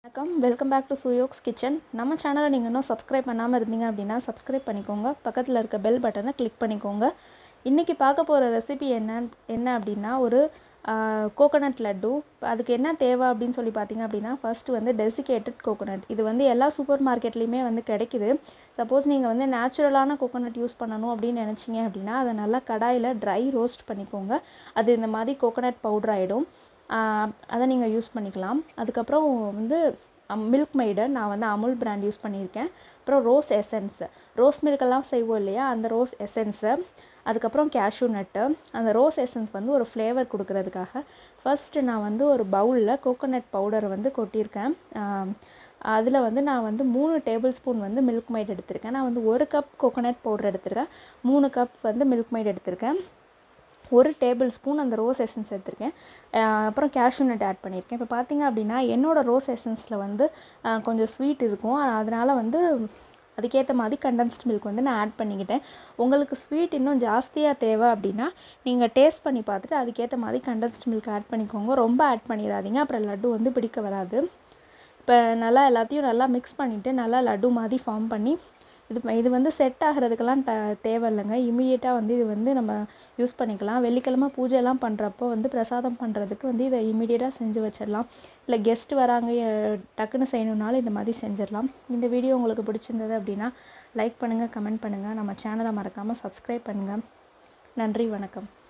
வணக்கம் welcome back to சுயோக்ஸ் kitchen நம்ம சேனலை நீங்கள் இன்னும் சப்ஸ்கிரைப் பண்ணாமல் இருந்தீங்க அப்படின்னா சப்ஸ்கிரைப் பண்ணிக்கோங்க பக்கத்தில் இருக்க பெல் பட்டனை கிளிக் பண்ணிக்கோங்க இன்றைக்கி பார்க்க போகிற ரெசிபி என்ன என்ன அப்படின்னா ஒரு கோகோனட் லட்டு அதுக்கு என்ன தேவை அப்படின்னு சொல்லி பார்த்தீங்க அப்படின்னா ஃபர்ஸ்ட் வந்து டெசிகேட்டட் கோகோனட் இது வந்து எல்லா சூப்பர் மார்க்கெட்லேயுமே வந்து கிடைக்குது சப்போஸ் நீங்கள் வந்து நேச்சுரலான கோகோனட் யூஸ் பண்ணணும் அப்படின்னு நினச்சிங்க அப்படின்னா அதை நல்லா கடாயில் ட்ரை ரோஸ்ட் பண்ணிக்கோங்க அது இந்த மாதிரி கோகோனட் பவுடர் ஆகிடும் அதை நீங்கள் யூஸ் பண்ணிக்கலாம் அதுக்கப்புறம் வந்து மில்க் மெய்டு நான் வந்து அமுல் பிராண்ட் யூஸ் பண்ணியிருக்கேன் அப்புறம் ரோஸ் எசன்ஸ் ரோஸ் மில்கெல்லாம் செய்வோம் இல்லையா அந்த ரோஸ் எசன்ஸு அதுக்கப்புறம் கேஷ்யூ நட்டு அந்த ரோஸ் எசன்ஸ் வந்து ஒரு ஃப்ளேவர் கொடுக்கறதுக்காக ஃபஸ்ட்டு நான் வந்து ஒரு பவுலில் கோகோனட் பவுடரை வந்து கொட்டியிருக்கேன் அதில் வந்து நான் வந்து மூணு டேபிள் ஸ்பூன் வந்து மில்க் மைட் எடுத்திருக்கேன் நான் வந்து ஒரு கப் கோகோனட் பவுடர் எடுத்திருக்கேன் மூணு கப் வந்து மில்க் மைட் எடுத்திருக்கேன் ஒரு டேபிள் ஸ்பூன் அந்த ரோஸ் எசன்ஸ் எடுத்திருக்கேன் அப்புறம் கேஷ்யூ நட் ஆட் பண்ணியிருக்கேன் இப்போ பார்த்தீங்க அப்படின்னா என்னோடய ரோஸ் எசன்ஸில் வந்து கொஞ்சம் ஸ்வீட் இருக்கும் அதனால் வந்து அதுக்கேற்ற மாதிரி கண்டென்ஸ்ட் மில்க் வந்து நான் ஆட் பண்ணிக்கிட்டேன் உங்களுக்கு ஸ்வீட் இன்னும் ஜாஸ்தியாக தேவை அப்படின்னா நீங்கள் டேஸ்ட் பண்ணி பார்த்துட்டு அதுக்கேற்ற மாதிரி கண்டென்ஸ்ட் மில்க் ஆட் பண்ணிக்கோங்க ரொம்ப ஆட் பண்ணிடாதீங்க அப்புறம் லட்டு வந்து பிடிக்க வராது இப்போ நல்லா எல்லாத்தையும் நல்லா மிக்ஸ் பண்ணிவிட்டு நல்லா லட்டு மாதிரி ஃபார்ம் பண்ணி இது இது வந்து செட் ஆகிறதுக்கெல்லாம் ட தேவையில்லைங்க இமீடியட்டாக வந்து இது வந்து நம்ம யூஸ் பண்ணிக்கலாம் வெள்ளிக்கிழமை பூஜையெல்லாம் பண்ணுறப்போ வந்து பிரசாதம் பண்ணுறதுக்கு வந்து இதை இமீடியட்டாக செஞ்சு வச்சிடலாம் இல்லை கெஸ்ட் வராங்க டக்குன்னு செய்யணுன்னாலும் இந்த மாதிரி செஞ்சிடலாம் இந்த வீடியோ உங்களுக்கு பிடிச்சிருந்தது அப்படின்னா லைக் பண்ணுங்கள் கமெண்ட் பண்ணுங்கள் நம்ம சேனலை மறக்காமல் சப்ஸ்கிரைப் பண்ணுங்கள் நன்றி வணக்கம்